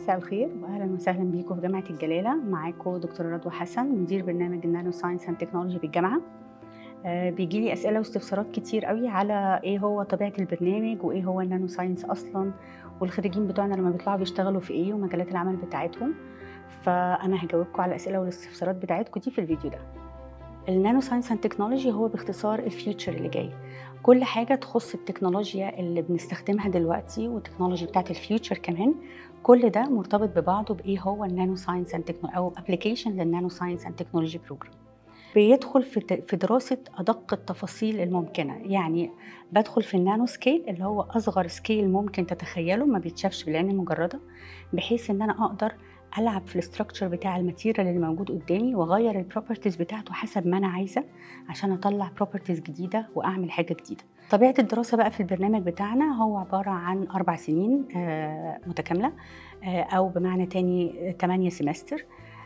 مساء الخير واهلا وسهلا بيكم في جامعه الجلاله معاكم دكتوره رضوى حسن مدير برنامج النانو ساينس اند تكنولوجي بالجامعه آه بيجي لي اسئله واستفسارات كتير قوي على ايه هو طبيعه البرنامج وايه هو النانو ساينس اصلا والخريجين بتوعنا لما بيطلعوا بيشتغلوا في ايه ومجالات العمل بتاعتهم فانا هجاوبكم على الاسئله والاستفسارات بتاعتكم دي في الفيديو ده النانو ساينس اند تكنولوجي هو باختصار الفيوتشر اللي جاي كل حاجه تخص التكنولوجيا اللي بنستخدمها دلوقتي والتكنولوجي بتاعت الفيوتشر كمان كل ده مرتبط ببعضه بايه هو النانو ساينس اند او ابلكيشن للنانو ساينس اند تكنولوجي بروجرام بيدخل في في دراسه ادق التفاصيل الممكنه يعني بدخل في النانو سكيل اللي هو اصغر سكيل ممكن تتخيله ما بيتشافش بالعين المجرده بحيث ان انا اقدر العب في الاستراكشر بتاع الماتيريال اللي موجود قدامي واغير البروبرتيز بتاعته حسب ما انا عايزه عشان اطلع بروبرتيز جديده واعمل حاجه جديده طبيعه الدراسه بقى في البرنامج بتاعنا هو عباره عن اربع سنين متكامله او بمعنى تاني 8 سمستر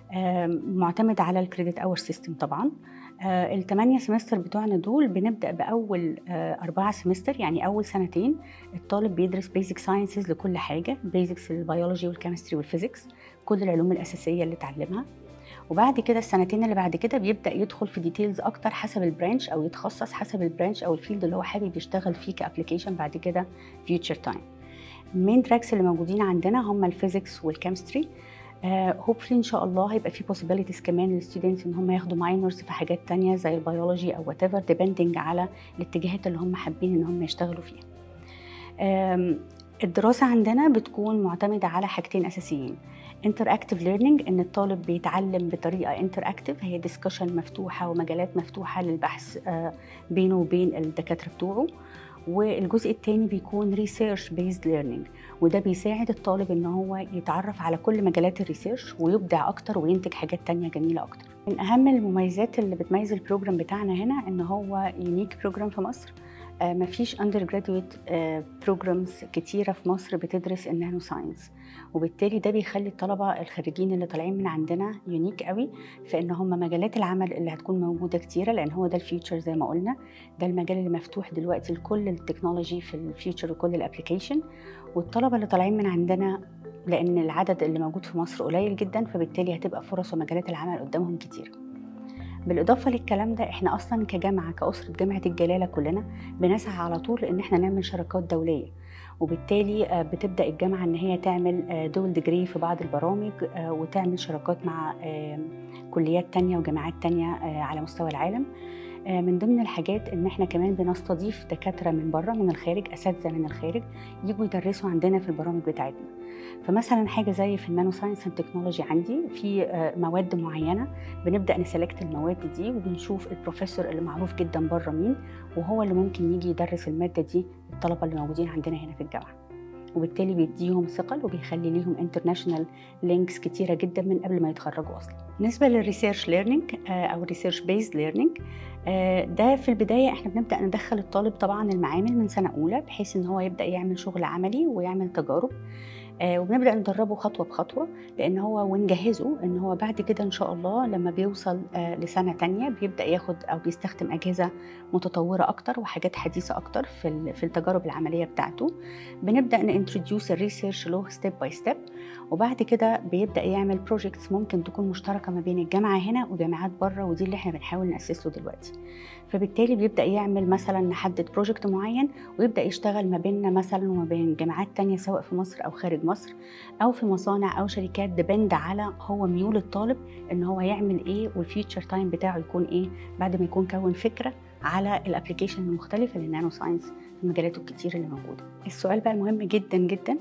معتمد على الكريدت اور سيستم طبعا الثمانية سمستر بتوعنا دول بنبدأ بأول أربعة سمستر يعني أول سنتين الطالب بيدرس بيزك ساينسز لكل حاجة بيزكس البيولوجي والكيمستري والفيزيكس كل العلوم الأساسية اللي اتعلمها وبعد كده السنتين اللي بعد كده بيبدا يدخل في ديتيلز اكتر حسب البرانش او يتخصص حسب البرانش او الفيلد اللي هو حابب يشتغل فيه كابلكيشن بعد كده فيوتشر تايم المين تراكس اللي موجودين عندنا هم الفيزيكس والكيمستري هوبفلي uh, ان شاء الله هيبقى في possibilities كمان للستودنتس ان هم ياخدوا ماينرز في حاجات تانية زي البيولوجي او وات ايفر ديبندنج على الاتجاهات اللي هم حابين ان هم يشتغلوا فيها. um, الدراسة عندنا بتكون معتمدة على حاجتين أساسيين انتراكتيف ليرنينج ان الطالب بيتعلم بطريقه انتراكتيف هي ديسكشن مفتوحه ومجالات مفتوحه للبحث بينه وبين الدكاتره بتوعه والجزء الثاني بيكون ريسيرش بيزد ليرنينج وده بيساعد الطالب ان هو يتعرف على كل مجالات الريسيرش ويبدع اكتر وينتج حاجات تانية جميله اكتر من اهم المميزات اللي بتميز البروجرام بتاعنا هنا ان هو يونيك بروجرام في مصر آه مفيش اندر جراديويت بروجرامز كتيره في مصر بتدرس النانو ساينس وبالتالي ده بيخلي الطلبه الخريجين اللي طالعين من عندنا يونيك قوي في ان هم مجالات العمل اللي هتكون موجوده كتيره لان هو ده الفيوتشر زي ما قلنا ده المجال اللي مفتوح دلوقتي لكل التكنولوجي في الفيوتشر وكل الابلكيشن والطلبه اللي طالعين من عندنا لان العدد اللي موجود في مصر قليل جدا فبالتالي هتبقى فرص ومجالات العمل قدامهم كتيره بالاضافه للكلام ده احنا اصلا كجامعه كاسره جامعه الجلاله كلنا بنسعى على طول ان احنا نعمل شراكات دوليه وبالتالي بتبدا الجامعه ان هي تعمل دول ديجري في بعض البرامج وتعمل شراكات مع كليات تانية وجامعات تانية على مستوى العالم من ضمن الحاجات ان احنا كمان بنستضيف دكاتره من بره من الخارج اساتذه من الخارج يجوا يدرسوا عندنا في البرامج بتاعتنا فمثلا حاجه زي في النانو ساينس اند تكنولوجي عندي في مواد معينه بنبدا نسلكت المواد دي وبنشوف البروفيسور اللي معروف جدا بره مين وهو اللي ممكن يجي يدرس الماده دي الطلبه اللي موجودين عندنا هنا في الجامعه وبالتالي بيديهم ثقل وبيخلي ليهم انترناشونال لينكس كتيره جدا من قبل ما يتخرجوا اصلا بالنسبه للريسيرش ليرنينج او ريسيرش بيز ليرنينج ده في البدايه احنا بنبدا ندخل الطالب طبعا المعامل من سنه اولى بحيث ان هو يبدا يعمل شغل عملي ويعمل تجارب وبنبدا ندربه خطوه بخطوه لان هو ونجهزه ان هو بعد كده ان شاء الله لما بيوصل لسنه تانية بيبدا ياخد او بيستخدم اجهزه متطوره اكتر وحاجات حديثه اكتر في في التجارب العمليه بتاعته بنبدا نانتروديوس الريسيرش له ستيب باي ستيب وبعد كده بيبدا يعمل بروجكتس ممكن تكون مشتركه ما بين الجامعه هنا وجامعات بره ودي اللي احنا بنحاول ناسس له دلوقتي فبالتالي بيبدا يعمل مثلا نحدد بروجكت معين ويبدا يشتغل ما بيننا مثلا وما بين جامعات تانية سواء في مصر او خارج مصر او في مصانع او شركات ديبند على هو ميول الطالب ان هو يعمل ايه والفيوتشر تايم بتاعه يكون ايه بعد ما يكون كون فكره على الابلكيشن المختلفه للنانو ساينس في مجالاته الكتير اللي موجوده السؤال بقى المهم جدا جدا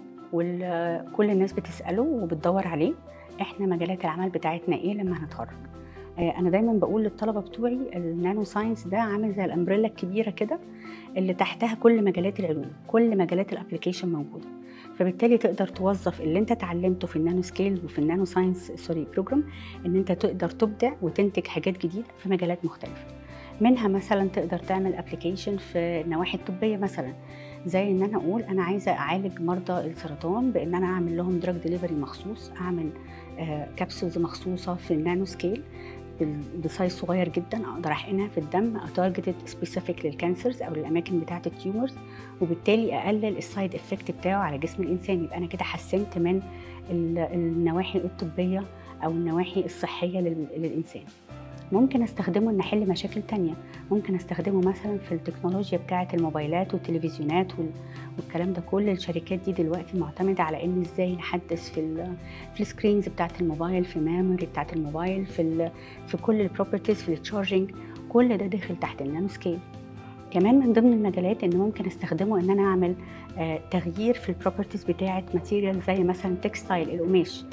وكل الناس بتساله وبتدور عليه احنا مجالات العمل بتاعتنا ايه لما هنتخرج انا دايما بقول للطلبه بتوعي النانو ساينس ده عامل زي الامبريلا الكبيره كده اللي تحتها كل مجالات العلوم كل مجالات الابلكيشن موجوده فبالتالي تقدر توظف اللي انت اتعلمته في النانو سكيل وفي النانو ساينس سوري بروجرام ان انت تقدر تبدع وتنتج حاجات جديده في مجالات مختلفه منها مثلا تقدر تعمل ابلكيشن في النواحي الطبيه مثلا زي ان انا اقول انا عايزه اعالج مرضى السرطان بان انا اعمل لهم دراج ديليفري مخصوص اعمل كبسولز مخصوصه في النانو سكيل بسايز صغير جدا اقدر احقنها في الدم اتارجتد سبيسيفيك للكانسرز او للاماكن بتاعه التيومرز وبالتالي اقلل السايد افكت بتاعه على جسم الانسان يبقى انا كده حسنت من النواحي الطبيه او النواحي الصحيه للانسان ممكن استخدمه ان احل مشاكل تانية ممكن استخدمه مثلا في التكنولوجيا بتاعه الموبايلات والتلفزيونات والكلام ده كل الشركات دي دلوقتي معتمده على ان ازاي نحدث في ال في السكرينز بتاعه الموبايل في الميموري بتاعه الموبايل في في كل البروبرتيز في التشارجنج كل ده داخل تحت النانو سكيل كمان من ضمن المجالات ان ممكن استخدمه ان انا اعمل آه تغيير في البروبرتيز بتاعه ماتيريال زي مثلا تكستايل القماش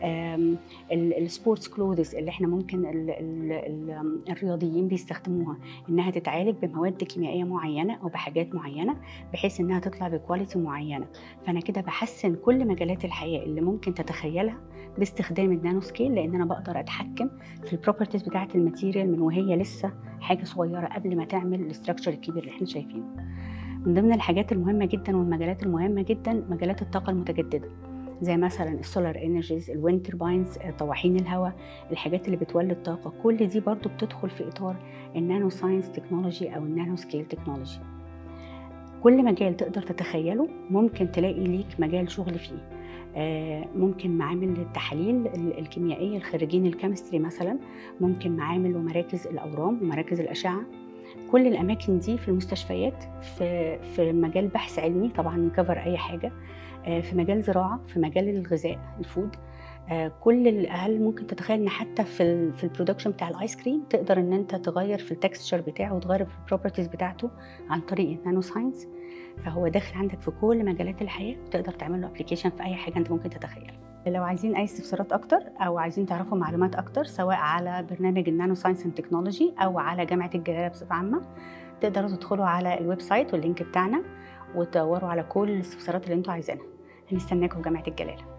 السبورتس كلوذز اللي احنا ممكن ال ال ال الرياضيين بيستخدموها انها تتعالج بمواد كيميائيه معينه او بحاجات معينه بحيث انها تطلع بكواليتي معينه فانا كده بحسن كل مجالات الحياه اللي ممكن تتخيلها باستخدام النانو سكيل لان انا بقدر اتحكم في البروبرتيز بتاعه الماتيريال من وهي لسه حاجه صغيره قبل ما تعمل الاستراكشر الكبير اللي احنا شايفينه من ضمن الحاجات المهمه جدا والمجالات المهمه جدا مجالات الطاقه المتجدده زي مثلا السولار انرجيز الويند ترباينز طواحين الهواء الحاجات اللي بتولد طاقه كل دي برضو بتدخل في اطار النانو ساينس تكنولوجي او النانو سكيل تكنولوجي كل مجال تقدر تتخيله ممكن تلاقي ليك مجال شغل فيه ممكن معامل التحاليل الكيميائيه الخريجين الكيمستري مثلا ممكن معامل ومراكز الاورام ومراكز الاشعه كل الاماكن دي في المستشفيات في في مجال بحث علمي طبعا يكفر اي حاجه في مجال زراعه في مجال الغذاء الفود كل الاقل ممكن تتخيل ان حتى في ال في البرودكشن بتاع الايس كريم تقدر ان انت تغير في التكستشر بتاعه وتغير في البروبرتيز بتاعته عن طريق النانو ساينس فهو داخل عندك في كل مجالات الحياه وتقدر تعمل له ابلكيشن في اي حاجه انت ممكن تتخيلها لو عايزين اي استفسارات اكتر او عايزين تعرفوا معلومات اكتر سواء على برنامج النانو ساينس اند تكنولوجي او على جامعه الجلاله بصفه عامه تقدروا تدخلوا على الويب سايت واللينك بتاعنا وتدوروا على كل الاستفسارات اللي انتوا عايزينها هنستناكم في جامعه الجلاله